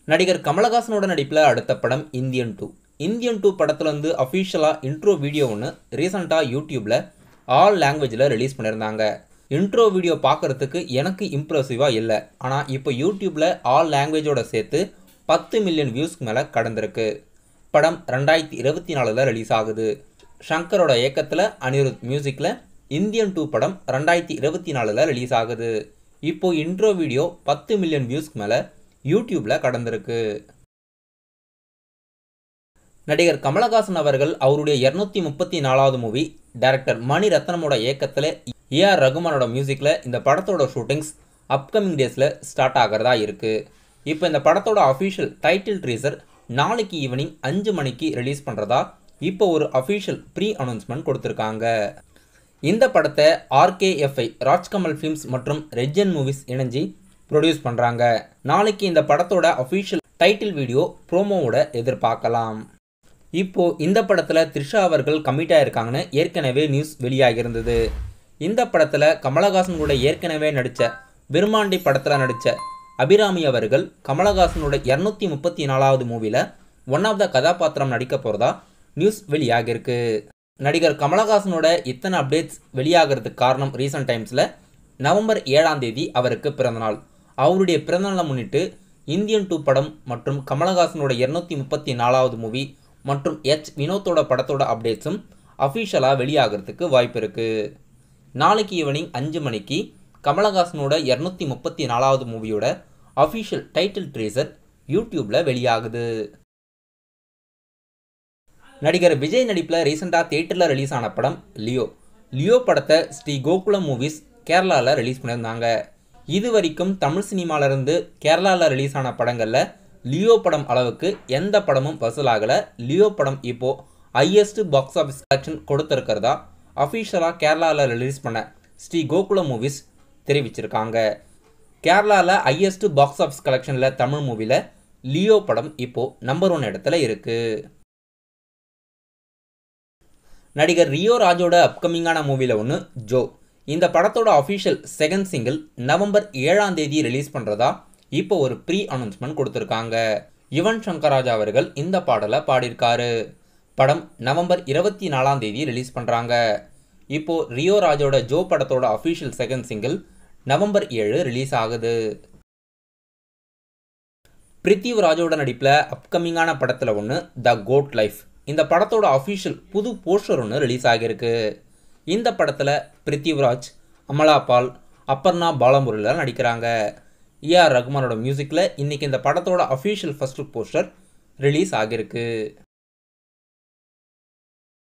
நடிகர் கமலஹாசனோட நடிப்பில் அடுத்த படம் இந்தியன் டூ இந்தியன் டூ படத்துல இருந்து அஃபிஷியலாக இன்ட்ரோ வீடியோ ஒன்று ரீசெண்டாக யூடியூப்பில் ஆல் லாங்குவேஜில் ரிலீஸ் பண்ணியிருந்தாங்க இன்ட்ரோ வீடியோ பார்க்குறதுக்கு எனக்கு இம்ப்ரெசிவாக இல்லை ஆனால் இப்போ யூடியூப்பில் ஆல் லாங்குவேஜோட சேர்த்து பத்து மில்லியன் வியூஸ்க்கு மேலே கடந்திருக்கு படம் ரெண்டாயிரத்தி இருபத்தி நாலில் ரிலீஸ் ஆகுது ஷங்கரோட இயக்கத்தில் அனிருத் மியூசிக்கில் இந்தியன் டூ படம் ரெண்டாயிரத்தி இருபத்தி நாலில் ரிலீஸ் ஆகுது இப்போ இன்ட்ரோ வீடியோ பத்து மில்லியன் வியூஸ்க்கு மேலே யூடியூப்பில் கடந்திருக்கு நடிகர் கமலஹாசன் அவர்கள் அவருடைய இரநூத்தி முப்பத்தி நாலாவது மூவி டைரக்டர் மணி ரத்னமோட இயக்கத்தில் ஏஆர் ரகுமானோட மியூசிக்கில் இந்த படத்தோட ஷூட்டிங்ஸ் அப்கமிங் டேஸில் ஸ்டார்ட் ஆகிறதா இருக்குது இப்போ இந்த படத்தோட அஃபிஷியல் டைட்டில் ட்ரீசர் நாளைக்கு ஈவினிங் அஞ்சு மணிக்கு ரிலீஸ் பண்ணுறதா இப்போ ஒரு அஃபிஷியல் ப்ரீ அனௌன்ஸ்மெண்ட் கொடுத்துருக்காங்க இந்த படத்தை ஆர்கேஎஃப்ஐ ராஜ்கமல் ஃபிலிம்ஸ் மற்றும் ரெஜன் மூவிஸ் இணைஞ்சு ப்ரொடியூஸ் பண்ணுறாங்க நாளைக்கு இந்த படத்தோட அஃபிஷியல் டைட்டில் வீடியோ ப்ரோமோவோட எதிர்பார்க்கலாம் இப்போ இந்த படத்தில் த்ரிஷா அவர்கள் கமிட் ஆயிருக்காங்கன்னு ஏற்கனவே நியூஸ் வெளியாகியிருந்தது இந்த படத்தில் கமலஹாசன் கூட ஏற்கனவே நடித்த விருமாண்டி படத்தில் நடித்த அபிராமி அவர்கள் கமலஹாசனோட இரநூத்தி முப்பத்தி நாலாவது மூவியில் ஒன் ஆஃப் த கதாபாத்திரம் நடிக்க போகிறதா நியூஸ் வெளியாகிருக்கு நடிகர் கமலஹாசனோட இத்தனை அப்டேட்ஸ் வெளியாகிறதுக்கு காரணம் ரீசன்ட் டைம்ஸில் நவம்பர் ஏழாம் தேதி அவருக்கு பிறந்தநாள் அவருடைய பிறந்தநாளை முன்னிட்டு இந்தியன் டூ படம் மற்றும் கமலஹாசனோட இரநூத்தி முப்பத்தி நாலாவது மூவி மற்றும் எச் வினோத்தோட படத்தோட அப்டேட்ஸும் அஃபிஷியலாக வெளியாகிறதுக்கு வாய்ப்பு இருக்குது நாளைக்கு ஈவினிங் அஞ்சு மணிக்கு கமலஹாசனோட இரநூத்தி முப்பத்தி நாலாவது மூவியோட அஃபிஷியல் டைட்டில் ட்ரீசர் யூடியூப்பில் வெளியாகுது நடிகர் விஜய் நடிப்பில் ரீசெண்டாக தியேட்டரில் ரிலீஸ் ஆன படம் லியோ லியோ படத்தை ஸ்ரீ கோகுலம் மூவிஸ் கேரளாவில் ரிலீஸ் பண்ணியிருந்தாங்க இது வரைக்கும் தமிழ் சினிமாவிலேருந்து கேரளாவில் ரிலீஸ் ஆன படங்களில் லியோ படம் அளவுக்கு எந்த படமும் வசூலாகலை லியோ படம் இப்போது ஹையஸ்ட் பாக்ஸ் ஆஃபீஸ் கலெக்ஷன் கொடுத்துருக்கிறதா அஃபிஷியலாக கேரளாவில் ரிலீஸ் பண்ண ஸ்ரீ கோகுலம் மூவிஸ் தெரிவிச்சிருக்காங்க கேரளாவில் ஹையஸ்ட் பாக்ஸ் ஆஃபீஸ் கலெக்ஷனில் தமிழ் மூவியில் லியோ படம் இப்போது நம்பர் ஒன் இடத்துல இருக்குது நடிகர் ரியோ ராஜோட அப்கமிங்கான மூவியில் ஒன்று ஜோ இந்த படத்தோட அஃபிஷியல் செகண்ட் சிங்கிள் நவம்பர் ஏழாம் தேதி ரிலீஸ் பண்ணுறதா இப்போ ஒரு ப்ரீ அனௌன்ஸ்மெண்ட் கொடுத்துருக்காங்க யுவன் சங்கர் ராஜா அவர்கள் இந்த பாடலை பாடியிருக்காரு படம் நவம்பர் இருபத்தி நாலாம் தேதி ரிலீஸ் பண்ணுறாங்க இப்போ ரியோ ராஜோட ஜோ படத்தோட அஃபிஷியல் செகண்ட் சிங்கிள் நவம்பர் ஏழு ரிலீஸ் ஆகுது பிரித்திவ் ராஜோட நடிப்பில் அப்கமிங்கான படத்தில் ஒன்று த கோட் லைஃப் இந்த படத்தோட அஃபிஷியல் புது போஸ்டர் ஒன்று ரிலீஸ் ஆகியிருக்கு இந்த படத்தில் பிரித்திவ்ராஜ் அமலா பால் அப்பர்ணா பாலமுருளில் நடிக்கிறாங்க ஏஆர் ரகுமானோட மியூசிக்கில் இன்றைக்கி இந்த படத்தோட official first look poster release ஆகியிருக்கு